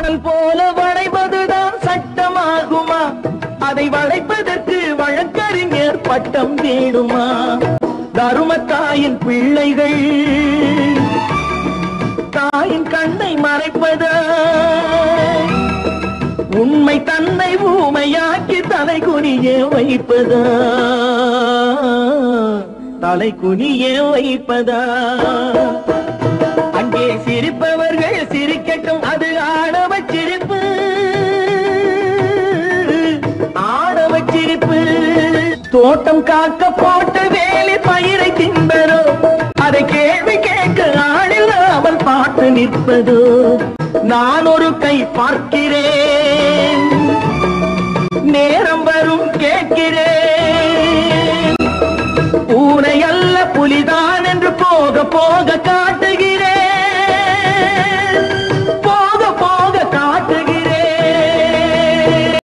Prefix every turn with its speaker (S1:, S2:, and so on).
S1: மணல் போல வளைவதுதான் சட்டமாகுமா அதை வளைப்பதற்கு வழக்கறிஞர் பட்டம் வேணுமா தருமத்தாயின் பிள்ளைகள் தாயின் கண்ணை மறைப்பதா உண்மை தன்னை ஊமையாக்கி தலை குனிய வைப்பதா தலை குனிய வைப்பதா அங்கே சிரிப்பவர்கள் சிரிக்கட்டும் அது ஆணவ சிரிப்பு ஆணவ சிரிப்பு தோட்டம் காக்க போட்ட வேலி பயிரை தின்பதோ அதை கேள்வி கேட்க ஆளில்லாமல் பார்த்து நிற்பதோ நான் ஒரு கை பார்க்கிறேன் நேரம் வரும் கேட்கிறேன் பூனை அல்ல புலிதான் என்று போக போக காட்ட